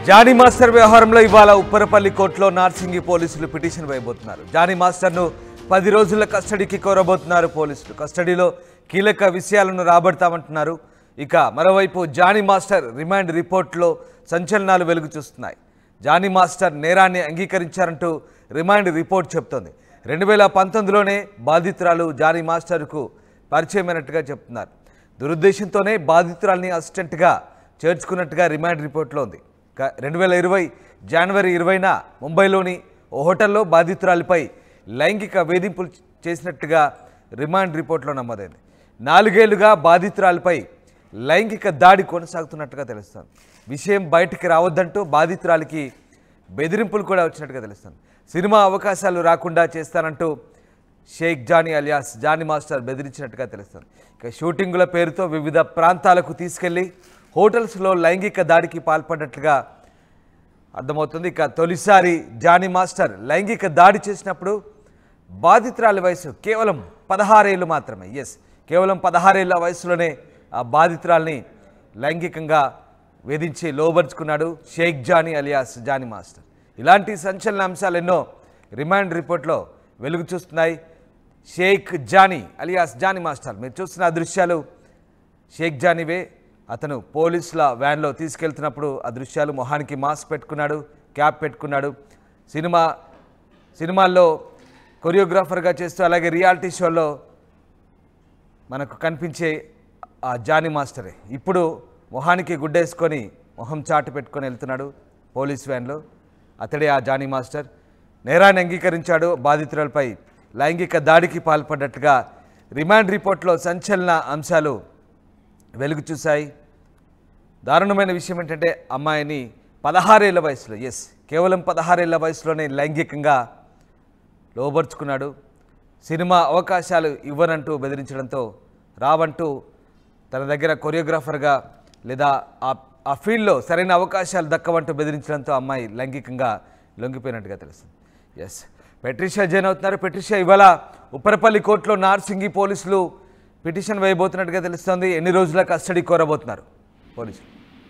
Johnny master వ్యవహారంలో ఇవాళ ఉప్పరపల్లి కోర్టులో నార్సింగి పోలీసులు పిటిషన్ వేయబోతున్నారు జానీ మాస్టర్ను పది రోజుల కస్టడీకి కోరబోతున్నారు పోలీసులు కస్టడీలో కీలక విషయాలను రాబడతామంటున్నారు ఇక మరోవైపు జానీ మాస్టర్ రిమాండ్ రిపోర్ట్లో సంచలనాలు వెలుగు చూస్తున్నాయి జానీ మాస్టర్ నేరాన్ని అంగీకరించారంటూ రిమాండ్ రిపోర్ట్ చెప్తోంది రెండు వేల పంతొమ్మిదిలోనే బాధితురాలు జానీ మాస్టర్కు పరిచయమైనట్టుగా చెప్తున్నారు దురుద్దేశంతోనే బాధితురాల్ని అసిస్టెంట్గా చేర్చుకున్నట్టుగా రిమాండ్ రిపోర్ట్లో ఉంది క- రెండు వేల ఇరవై జనవరి ఇరవైన ముంబైలోని ఓ హోటల్లో బాధితురాలిపై లైంగిక వేధింపులు చేసినట్టుగా రిమాండ్ రిపోర్ట్లో నమోదైంది నాలుగేళ్లుగా బాధితురాలిపై లైంగిక దాడి కొనసాగుతున్నట్టుగా తెలుస్తోంది విషయం బయటికి రావద్దంటూ బాధితురాలికి బెదిరింపులు కూడా వచ్చినట్టుగా తెలుస్తుంది సినిమా అవకాశాలు రాకుండా చేస్తానంటూ షేక్ జానీ అలియాస్ జానీ మాస్టర్ బెదిరించినట్టుగా తెలుస్తుంది ఇక షూటింగుల పేరుతో వివిధ ప్రాంతాలకు తీసుకెళ్లి హోటల్స్లో లైంగిక దాడికి పాల్పడినట్లుగా అర్థమవుతుంది ఇక తొలిసారి జానీ మాస్టర్ లైంగిక దాడి చేసినప్పుడు బాధితురాలి వయసు కేవలం పదహారేళ్ళు మాత్రమే ఎస్ కేవలం పదహారేళ్ల వయసులోనే ఆ బాధితురాల్ని లైంగికంగా వేధించి లోబరుచుకున్నాడు షేక్ జానీ అలియాస్ జానీ మాస్టర్ ఇలాంటి సంచలన అంశాలు ఎన్నో రిమాండ్ రిపోర్ట్లో వెలుగు చూస్తున్నాయి షేక్ జానీ అలియాస్ జానీ మాస్టర్ మీరు చూస్తున్న ఆ దృశ్యాలు షేక్ జానీవే అతను పోలీసుల వ్యాన్లో తీసుకెళ్తున్నప్పుడు ఆ దృశ్యాలు మొహానికి మాస్క్ పెట్టుకున్నాడు క్యాప్ పెట్టుకున్నాడు సినిమా సినిమాల్లో కొరియోగ్రాఫర్గా చేస్తూ అలాగే రియాలిటీ షోలో మనకు కనిపించే ఆ జానీ మాస్టరే ఇప్పుడు మొహానికి గుడ్డేసుకొని మొహం చాటు పెట్టుకొని వెళ్తున్నాడు పోలీస్ వ్యాన్లో అతడే ఆ జానీ మాస్టర్ నేరాన్ని అంగీకరించాడు బాధితురాలపై లైంగిక దాడికి పాల్పడ్డట్టుగా రిమాండ్ రిపోర్ట్లో సంచలన అంశాలు వెలుగు చూశాయి దారుణమైన విషయం ఏంటంటే అమ్మాయిని పదహారేళ్ల వయసులో ఎస్ కేవలం పదహారేళ్ల వయసులోనే లైంగికంగా లోబర్చుకున్నాడు సినిమా అవకాశాలు ఇవ్వనంటూ బెదిరించడంతో రావంటూ తన దగ్గర కొరియోగ్రాఫర్గా లేదా ఆ ఆ ఫీల్డ్లో సరైన అవకాశాలు దక్కవంటూ బెదిరించడంతో అమ్మాయి లైంగికంగా లొంగిపోయినట్టుగా తెలుస్తుంది ఎస్ పెట్రిషియా జైన్ అవుతున్నారు పెట్రిషియా ఇవాళ ఉప్పరపల్లి కోర్టులో నార్సింగి పోలీసులు పిటిషన్ వేయబోతున్నట్టుగా తెలుస్తోంది ఎన్ని రోజుల కస్టడీ కోరబోతున్నారు పోలీసులు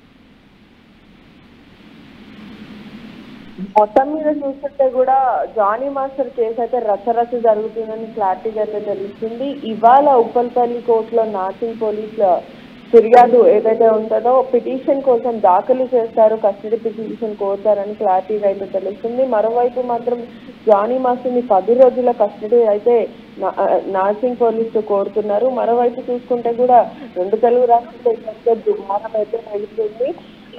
మొత్తం మీద చూస్తుంటే కూడా జానీ మాస్టర్ కేసు అయితే రచ్చరచ్చ జరుగుతుందని క్లారిటీగా అయితే తెలుస్తుంది ఇవాళ ఉప్పల్పల్లి కోర్టులో నార్సింగ్ పోలీసుల ఫిర్యాదు ఏదైతే ఉంటుందో పిటిషన్ కోసం దాఖలు చేస్తారు కస్టడీ పిటిషన్ కోరుతారని క్లారిటీగా అయితే తెలుస్తుంది మరోవైపు మాత్రం జానీ మాస్టర్ని పది రోజుల కస్టడీ అయితే నా- ఆ, నార్సింగ్ పోలీసులు కోరుతున్నారు మరోవైపు చూసుకుంటే కూడా రెండు తెలుగు రాష్ట్రాల్లో ఇదంతా దుమారం అయితే వెళ్తుంది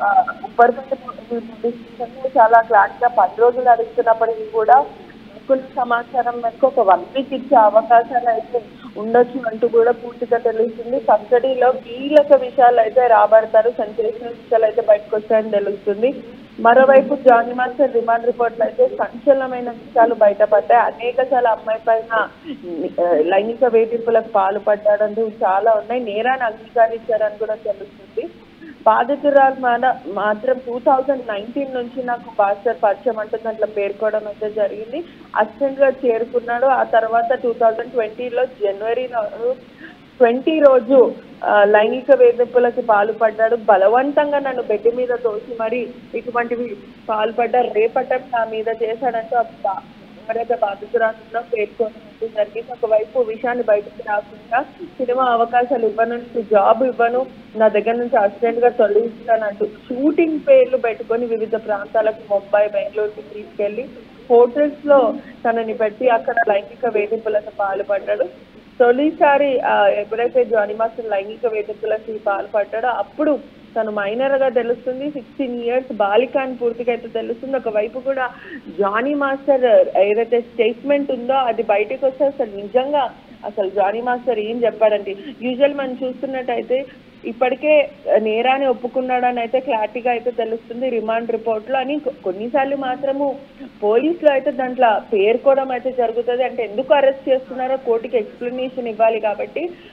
ఉప్పర్పల్లి చాలా క్లారిటీగా పది రోజులు అడుగుతున్నప్పటికీ కూడా అనుకున్న సమాచారం మేరకు ఒక వన్ వీక్ ఇచ్చే అవకాశాలు అయితే ఉండొచ్చు అంటూ కూడా పూర్తిగా తెలుస్తుంది కస్టడీలో కీలక విషయాలు అయితే రాబడతారు సెన్సేషనల్ విషయాలు అయితే బయటకు వస్తాయని తెలుస్తుంది మరోవైపు జానీ మాస్టర్ రిమాండ్ రిపోర్ట్లు అయితే సంచలనమైన విషయాలు బయటపడ్డాయి అనేక చాలా అమ్మాయి పైన ఆ, లైంగిక వేధింపులకు పాల్పడ్డాడంటూ చాలా ఉన్నాయి నేరాన్ని అంగీకరించారని కూడా తెలుస్తుంది బాధితురాలు మన మాత్రం టూ థౌజండ్ నైన్టీన్ నుంచి నాకు మాస్టర్ పరిచయం అంటూ దాంట్లో పేర్కోవడం అయితే జరిగింది అసిస్టెంట్ గా చేరుకున్నాడు ఆ తర్వాత టూ థౌజండ్ ట్వంటీలో జనవరిలో ట్వంటీ రోజు ఆ, లైంగిక వేధింపులకి పాల్పడ్డాడు బలవంతంగా నన్ను బెడ్ మీద తోసి మరి ఇటువంటివి పాల్పడ్డా రేపటం నా మీద చేశాడంటూ ఆ బా- ఎవరైతే బాధితురాలను పేర్కొనడం జరిగింది ఒకవైపు విషయాన్ని బయటకు రాకుండా సినిమా అవకాశాలు ఇవ్వను నీకు జాబ్ ఇవ్వను నా దగ్గర నుంచి అసిస్టెంట్ గా తొలగిస్తానంటూ షూటింగ్ పేర్లు పెట్టుకొని వివిధ ప్రాంతాలకు ముంబై బెంగళూరుకి తీసుకెళ్లి హోటల్స్ లో తనని పెట్టి అక్కడ లైంగిక వేధింపులకు పాల్పడ్డాడు తొలిసారి ఆ, ఎప్పుడైతే జానీ మాస్టర్ లైంగిక వేధింపులకి పాల్పడ్డాడో అప్పుడు తను మైనర్ గా తెలుస్తుంది సిక్స్టీన్ ఇయర్స్ బాలిక అని పూర్తిగా అయితే తెలుస్తుంది ఒకవైపు కూడా జానీ మాస్టర్ ఏదైతే స్టేట్మెంట్ ఉందో అది బయటకు వస్తే అసలు నిజంగా అసలు జానీ మాస్టర్ ఏం చెప్పాడండి యూజువల్ మనం చూస్తున్నట్టయితే ఇప్పటికే నేరాన్ని ఒప్పుకున్నాడని అయితే క్లారిటీగా అయితే తెలుస్తుంది రిమాండ్ రిపోర్ట్ లో అని కొ- కొన్నిసార్లు మాత్రము పోలీసులు అయితే దాంట్లో పేర్కోవడం అయితే జరుగుతుంది అంటే ఎందుకు అరెస్ట్ చేస్తున్నారో కోర్టుకి ఎక్స్ప్లెనేషన్ ఇవ్వాలి కాబట్టి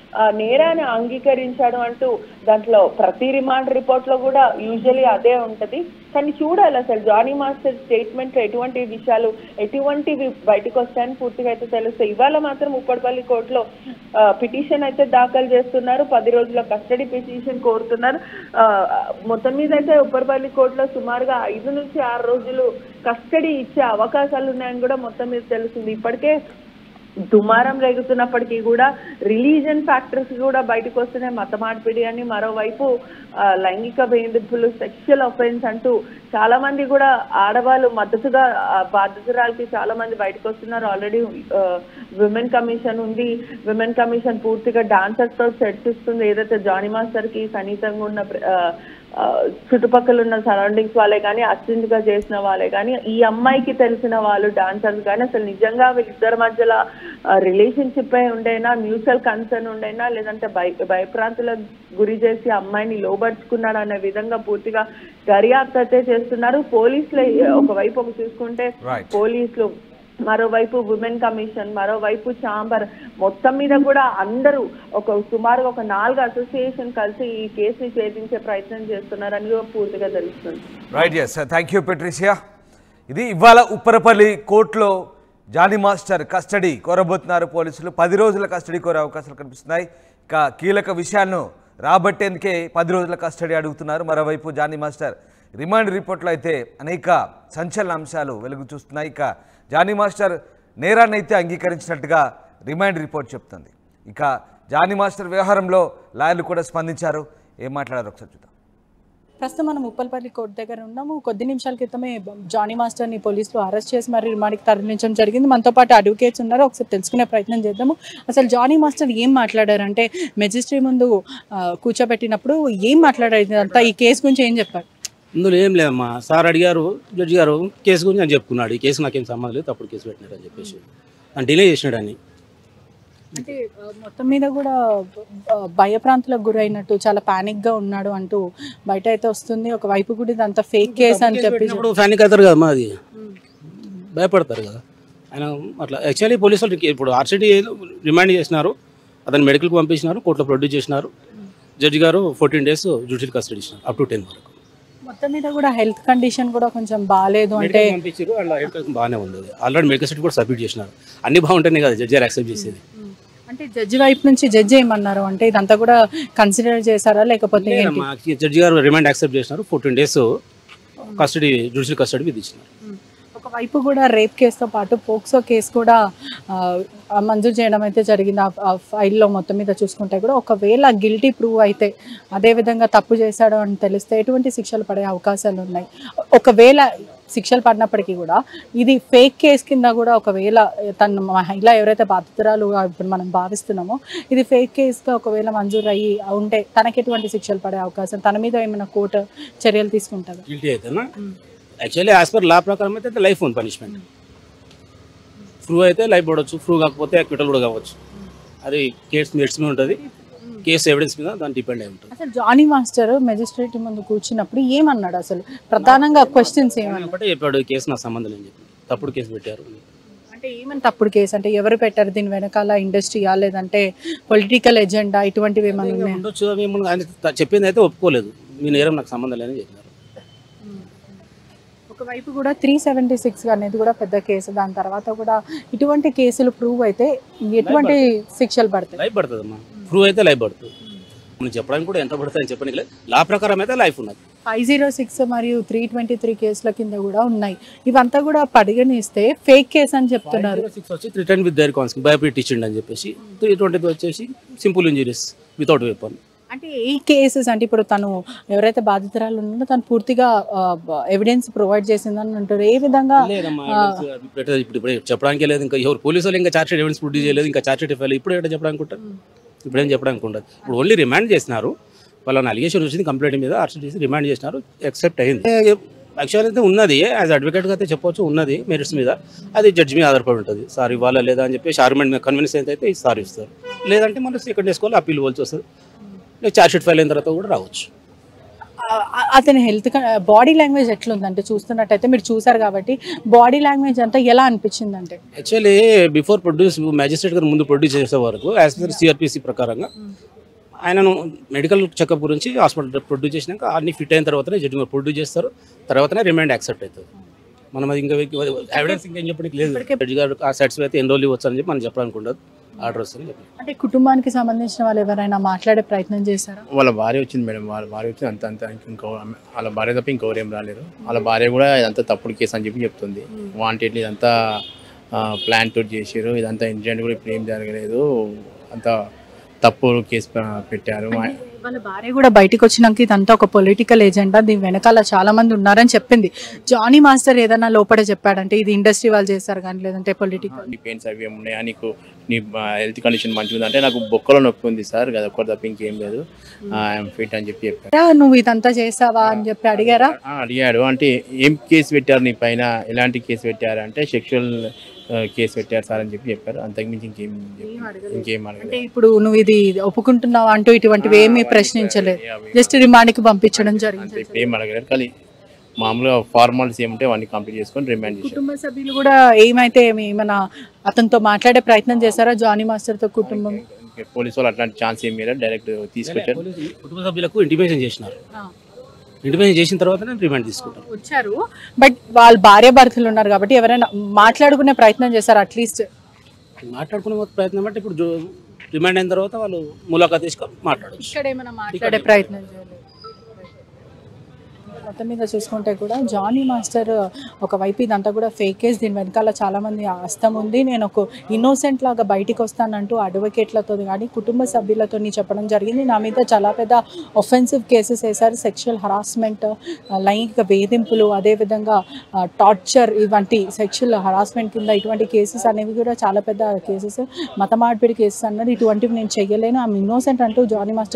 ఆ, నేరాన్ని అంగీకరించాడు అంటూ దాంట్లో ప్రతి రిమాండ్ రిపోర్ట్ లో కూడా యూజువలీ అదే ఉంటది కానీ చూడాలి అసలు జానీ మాస్టర్ స్టేట్మెంట్ ఎటువంటి విషయాలు ఎటువంటివి బయటకు వస్తాయని పూర్తిగా అయితే తెలుస్తాయి ఇవాళ మాత్రం ఉప్పటిపల్లి కోర్టులో పిటిషన్ అయితే దాఖలు చేస్తున్నారు పది రోజుల కస్టడీ పిటిషన్ కోరుతున్నారు ఆ, మొత్తం మీద అయితే ఉప్పటిపల్లి కోర్టులో సుమారుగా ఐదు నుంచి ఆరు రోజులు కస్టడీ ఇచ్చే అవకాశాలు ఉన్నాయని కూడా మొత్తం మీద తెలుస్తుంది ఇప్పటికే దుమారం రేగుతున్నప్పటికీ కూడా రిలీజన్ ఫ్యాక్టర్స్ కూడా బయటకు వస్తున్నాయి మత మార్పిడి అని మరోవైపు ఆ, లైంగిక వేధింపులు సెక్షువల్ అఫెన్స్ అంటూ చాలా మంది కూడా ఆడవాళ్ళు మద్దతుగా ఆ, బాధితురాలకి చాలా మంది బయటకు వస్తున్నారు ఆల్రెడీ విమెన్ కమిషన్ ఉంది విమెన్ కమిషన్ పూర్తిగా డాన్సర్స్ తో చర్చిస్తుంది ఏదైతే జానీ మాస్టర్ కి సన్నిహితంగా ఉన్న ప్ర- ఆ, ఆ, చుట్టుపక్కల ఉన్న సరౌండింగ్స్ వాళ్ళే కానీ అసిస్టెంట్ గా చేసిన వాళ్ళే కానీ ఈ అమ్మాయికి తెలిసిన వాళ్ళు డాన్సర్స్ కానీ అసలు నిజంగా వీళ్ళిద్దరి మధ్యలో రిలేషన్షిప్ అయి ఉండైనా మ్యూచువల్ కన్సర్న్ ఉండైనా లేదంటే భయ భయప్రాంతులకు గురి చేసి అమ్మాయిని లోబర్చుకున్నాడు అనే విధంగా పూర్తిగా దర్యాప్తు అయితే చేస్తున్నారు పోలీసులు ఒకవైపు ఒక చూసుకుంటే Right. పోలీసులు మరోవైపు ఉమెన్ కమిషన్ మరోవైపు ఛాంబర్ మొత్తం మీద కూడా అందరూ ఒక సుమారుగా ఒక నాలుగు అసోసియేషన్ కలిసి ఈ కేసుని ఛేదించే ప్రయత్నం చేస్తున్నారని కూడా పూర్తిగా తెలుస్తుంది right yes thank you Patricia ఇది ఇవాళ ఉప్పరపల్లి కోర్టులో జానీ మాస్టర్ కస్టడీ కోరబోతున్నారు పోలీసులు పది రోజుల కస్టడీ కోరే అవకాశాలు కనిపిస్తున్నాయి ఇక కీలక విషయాలను రాబట్టేందుకే పది రోజుల కస్టడీ అడుగుతున్నారు మరోవైపు జానీ మాస్టర్ రిమాండ్ రిపోర్ట్లో అయితే అనేక సంచలన అంశాలు వెలుగు చూస్తున్నాయి ఇక జానీ మాస్టర్ నేరాన్ని అయితే అంగీకరించినట్టుగా రిమాండ్ రిపోర్ట్ చెప్తుంది ఇక జానీ మాస్టర్ వ్యవహారంలో లాయర్లు కూడా స్పందించారు ఏం మాట్లాడారు ఒకసారి చూద్దాం ప్రస్తుతం మనం ఉప్పల్పల్లి కోర్టు దగ్గర ఉన్నాము కొద్ది నిమిషాల క్రితమే జానీ మాస్టర్ని పోలీసులు అరెస్ట్ చేసి మరి రిమాండ్కి తరలించడం జరిగింది మనతో పాటు అడ్వకేట్స్ ఉన్నారు ఒకసారి తెలుసుకునే ప్రయత్నం చేద్దాము అసలు జానీ మాస్టర్ ఏం మాట్లాడారంటే మెజిస్ట్రీ ముందు ఆ, కూర్చోబెట్టినప్పుడు ఏం మాట్లాడారు ఇదంతా ఈ కేసు గురించి ఏం చెప్పారు ఇందులో ఏం లేదమ్మా సార్ అడిగారు జడ్జి గారు కేసు గురించి అని చెప్పుకున్నాడు ఈ కేసు నాకేం సంబంధం లేదు తప్పుడు కేసు పెట్టినాడు అని చెప్పేసి అని డిలే చేసినాడు అని అంటే ఆ, మొత్తం మీద కూడా ఆ, భయప్రాంతులకు గురైనట్టు చాలా panic గా ఉన్నాడు అంటూ బయట అయితే వస్తుంది ఒక వైపు కూడా ఇదంతా ఫేక్ కేసు అని చెప్పి ఇప్పుడు ఫ్యానిక్ అవుతారు కదా మా అది భయపడతారు కదా ఆయన అట్లా యాక్చువల్లీ పోలీసు వాళ్ళు ఇప్పుడు ఆర్సిటీ రిమాండ్ చేసినారు అతను మెడికల్కి పంపించినారు కోర్టులో ప్రొడ్యూస్ చేసినారు జడ్జి గారు ఫోర్టీన్ డేస్ జ్యుడిషియల్ కస్టడీ ఇచ్చినారు అప్ టు టెన్ వరకు మొత్తం మీద కూడా హెల్త్ కండిషన్ కూడా కొంచెం బాగాలేదు అంటే మెడికల్ పంపించారు వాళ్ళ హెల్త్ బాగానే ఉంది ఆల్రెడీ మెడికల్ సర్టిఫికేట్ కూడా సబ్మిట్ చేసినారు అన్ని బాగుంటేనే కదా జడ్జి గారు యాక్సెప్ట్ చేసేది అంటే జడ్జి వైపు నుంచి జడ్జి ఏమన్నారు అంటే ఇదంతా కూడా కన్సిడర్ చేశారా లేకపోతే ఏంటి లేదమ్మా, జడ్జి గారు రిమాండ్ యాక్సెప్ట్ చేసినారు fourteen days custody judicial custody విధించినారు ఒకవైపు కూడా రేప్ కేసుతో పాటు పోక్సో కేసు కూడా ఆ, మంజూరు చేయడం అయితే జరిగింది ఆ- ఆ ఫైల్లో మొత్తం మీద చూసుకుంటే కూడా ఒకవేళ గిల్టీ ప్రూవ్ అయితే అదే విధంగా తప్పు చేశాడు అని తెలిస్తే ఎటువంటి శిక్షలు పడే అవకాశాలు ఉన్నాయి ఒకవేళ శిక్షలు పడినప్పటికీ కూడా ఇది ఫేక్ కేసు కింద కూడా ఒకవేళ తన మహిళ ఎవరైతే బాధితురాలు ఇప్పుడు మనం భావిస్తున్నామో ఇది ఫేక్ కేసుగా ఒకవేళ మంజూరు అయ్యి ఉంటే తనకి ఎటువంటి శిక్షలు పడే అవకాశం తన మీద ఏమైనా కోర్టు చర్యలు తీసుకుంటుందా గిల్టీ అయితేనా యాక్చువల్లీ యాజ్ పర్ లా ప్రకారం అయితే లైఫ్ ఉంది పనిష్మెంట్ ప్రూవ్ అయితే లైఫ్ పడవచ్చు ప్రూవ్ కాకపోతే అక్విటల్ కూడా కావచ్చు అది కేసు మెరిట్స్ మీద ఉంటుంది కేసు ఎవిడెన్స్ మీద దాని డిపెండ్ అయి ఉంటుంది అసలు జానీ మాస్టర్ మెజిస్ట్రేట్ ముందు కూర్చున్నప్పుడు ఏమన్నాడు అసలు ప్రధానంగా క్వశ్చన్స్ ఏమన్నాడు ఒకటే చెప్పాడు ఈ కేసు నాకు సంబంధం లేని చెప్పి తప్పుడు కేసు పెట్టారు అంటే ఏమని తప్పుడు కేసు అంటే ఎవరు పెట్టారు దీని వెనకాల ఇండస్ట్రీయా లేదంటే పొలిటికల్ ఎజెండా ఇటువంటివి ఏమైనా ఉన్నాయా ఉండొచ్చు అవి ఏమన్నా ఆయన త- చెప్పింది అయితే ఒప్పుకోలేదు మీ నేరం నాకు సంబంధం లేదని చెప్పినారు ఒకవైపు కూడా త్రీ సెవెంటీ సిక్స్ అనేది కూడా పెద్ద కేసు దాని తర్వాత కూడా ఇటువంటి కేసులు ప్రూవ్ అయితే ఎటువంటి శిక్షలు పడతాయి లైఫ్ పడుతుంది అమ్మా ప్రూవ్ అయితే లైఫ్ పడుతుంది మనం చెప్పడానికి కూడా ఎంత పడుతుంది అని చెప్పడానికి లేదు లా ప్రకారం అయితే లైఫ్ ఉన్నది ఫైవ్ జీరో సిక్స్ మరియు త్రీ ట్వంటీ త్రీ కేసుల కింద కూడా ఉన్నాయి ఇవంతా కూడా పరిగణిస్తే ఫేక్ కేసు అని చెప్తున్నారు సిక్స్ వచ్చి రిటర్న్ విత్ దైర్ కాన్సిక్ భయపెట్టి ఇచ్చిండు అని చెప్పేసి త్రీ ట్వంటీ వచ్చేసి సింపుల్ ఇంజరీస్ వితౌట్ వెపన్ అంటే ఏ కేసెస్ అంటే ఇప్పుడు తను ఎవరైతే బాధితురాలు ఉన్నారో తను పూర్తిగా ఎవిడెన్స్ ప్రొవైడ్ చేసిందని అంటారు ఏ విధంగా లేదమ్మా evidence ఇప్పుడు ఇప్పుడు ఇప్పుడు చెప్పడానికి లేదు ఇంకా ఎవరు పోలీసు వాళ్ళు ఇంకా చార్జ్ షీట్ ఎవిడెన్స్ ప్రొడ్యూస్ చేయలేదు ఇంకా చార్జ్ షీట్ ఇవ్వాలి ఇప్పుడు ఏంటో చెప్పడానికి ఉంటారు ఇప్పుడు ఏం చెప్పడానికి ఉండదు ఇప్పుడు ఓన్లీ రిమాండ్ చేసినారు వాళ్ళని అలిగేషన్ వచ్చింది కంప్లైంట్ మీద అరెస్ట్ చేసి రిమాండ్ చేసినారు యాక్సెప్ట్ అయింది యాక్చువల్ అయితే ఉన్నది యాజ్ అడ్వకేట్గా అయితే చెప్పొచ్చు ఉన్నది మెరిట్స్ మీద అది జడ్జి మీద ఆధారపడి ఉంటుంది సార్ ఇవ్వాలా లేదా అని చెప్పేసి ఆర్గ్యుమెంట్ మీద కన్విన్స్ అయితే సార్ ఇస్తారు లేదంటే మనం సెకండ్ వేసుకోవాలి అప్పీల్ పోల్చి వస్తుంది చార్జ్ షీట్ ఫైల్ అయిన తర్వాత కూడా రావచ్చు ఆ- అతని హెల్త్ బాడీ లాంగ్వేజ్ ఎట్లుందంటే చూస్తున్నట్టయితే మీరు చూసారు కాబట్టి బాడీ లాంగ్వేజ్ అంతా ఎలా అనిపించిందంటే యాక్చువల్లీ బిఫోర్ ప్రొడ్యూస్ మ్యాజిస్ట్రేట్ గారు ముందు ప్రొడ్యూస్ చేసే వరకు యాజ్ పర్ సిఆర్పిసి ప్రకారంగా ఆయనను మెడికల్ చెకప్ గురించి హాస్పిటల్ ప్రొడ్యూస్ చేసినాక అన్ని ఫిట్ అయిన తర్వాతనే జడ్జి ప్రొడ్యూస్ చేస్తారు తర్వాతనే రిమైండ్ యాక్సెప్ట్ అవుతుంది మనం అది ఇంకా ఎవిడెన్స్ ఇంకా ఏం చెప్పడానికి లేదు జడ్జి గారు ఆ సాటిస్ఫై అయితే ఎన్ని రోజులు ఇవ్వచ్చు అని చెప్పి మనం చెప్పడానికి ఉండదు ఆర్డర్ వస్తుంది చెప్పి అంటే కుటుంబానికి సంబంధించిన వాళ్ళు ఎవరైనా మాట్లాడే ప్రయత్నం చేశారా వాళ్ళ భార్య వచ్చింది మేడం వాళ్ళ భార్య వచ్చింది అంత అంత ఇంకో వాళ్ళ భార్య తప్ప ఇంకెవరు ఏం రాలేరు వాళ్ళ భార్య కూడా ఇదంతా తప్పుడు కేసు అని చెప్పి చెప్తుంది వాంటెడ్లీ ఇదంతా ప్లాన్ తోటి చేసారు ఇదంతా ఇన్సిడెంట్ కూడా ఇప్పుడు ఏం జరగలేదు అంతా తప్పుడు కేసు ప- పెట్టారు మా- వాళ్ళ భార్య కూడా బయటికి వచ్చినాక ఇదంతా ఒక పొలిటికల్ ఏజెండా దీని వెనకాల చాలా మంది ఉన్నారని చెప్పింది జానీ మాస్టర్ ఏదైనా లోపల చెప్పాడంటే ఇది ఇండస్ట్రీ వాళ్ళు చేస్తారు కానీ లేదంటే పొలిటికల్ నీ పెయిన్స్ అవి ఏమి ఉన్నాయా నీకు నీ హెల్త్ కండిషన్ మంచిగా ఉందంటే నాకు బొక్కలో నొప్పి ఉంది సార్ అది ఒక్కటి తప్ప ఇంకేం లేదు ఐఎమ్ ఫిట్ అని చెప్పి చెప్పారు నువ్వు ఇదంతా చేసావా అని చెప్పి అడిగారా ఆ, అడిగాడు అంటే ఏం కేసు పెట్టారు నీ పైన ఎలాంటి కేసు పెట్టారు అంటే సెక్షువల్ కేసు పెట్టారు సార్ అని చెప్పి చెప్పారు అంతకుమించి ఇంకేం చెప్ప- ఇంకేం అంటే అడగలేదు ఇప్పుడు నువ్వు ఇది ఒప్పుకుంటున్నావు అంటూ ఇటువంటివి ఏమీ ప్రశ్నించలేదు జస్ట్ రిమాండ్కి పంపించడం జరిగింది అంతే ఇప్పుడు ఏం అడగలేదు కానీ మామూలుగా ఫార్మాలిటీస్ ఏముంటే అవన్నీ కంప్లీట్ చేసుకొని రిమాండ్ చేశారు కుటుంబ సభ్యులు కూడా ఏమైతే ఏమి ఏమైనా అతనితో మాట్లాడే ప్రయత్నం చేశారా జానీ మాస్టర్తో కుటుంబం ఇంకా పోలీసు వాళ్ళు అట్లాంటి ఛాన్స్ ఏం లేదు డైరెక్ట్ తీసుకొచ్చారు పోలీసులు కుటుంబ సభ్యులకు ఇంటిమేషన్ చేసినారు ఇంటిమేషన్ చేసిన తర్వాతనే రిమాండ్ తీసుకుంటారు వచ్చారు బట్ వాళ్ళ భార్య భర్తలు ఉన్నారు కాబట్టి ఎవరైనా మాట్లాడుకునే ప్రయత్నం చేశారు అట్లీస్ట్ మాట్లాడుకునే ప్రయత్నం అంటే ఇప్పుడు జో- రిమాండ్ అయిన తర్వాత వాళ్ళు ములాఖాత్ తీసుకొని మాట్లాడచ్చు ఇక్కడ ఏమైనా మాట్లాడే ప్రయత్నం చేయలేదు మొత్తం మీద చూసుకుంటే కూడా జానీ మాస్టర్ ఒకవైపు ఇదంతా కూడా ఫేక్ కేస్ దీని వెనకాల చాలా మంది అస్తం ఉంది నేను ఒక ఇన్నోసెంట్ లాగా బయటికి వస్తానంటూ అడ్వకేట్లతో కానీ కుటుంబ సభ్యులతో చెప్పడం జరిగింది నా మీద చాలా పెద్ద ఒఫెన్సివ్ కేసెస్ వేశారు సెక్షువల్ హరాస్మెంట్ లైంగిక వేధింపులు అదేవిధంగా టార్చర్ ఇవంటి సెక్షువల్ హరాస్మెంట్ కింద ఇటువంటి కేసెస్ అనేవి కూడా చాలా పెద్ద కేసెస్ మత మార్పిడి కేసెస్ అన్నది ఇటువంటివి నేను చెయ్యలేను ఐఎమ్ ఇన్నోసెంట్ అంటూ జానీ మాస్టర్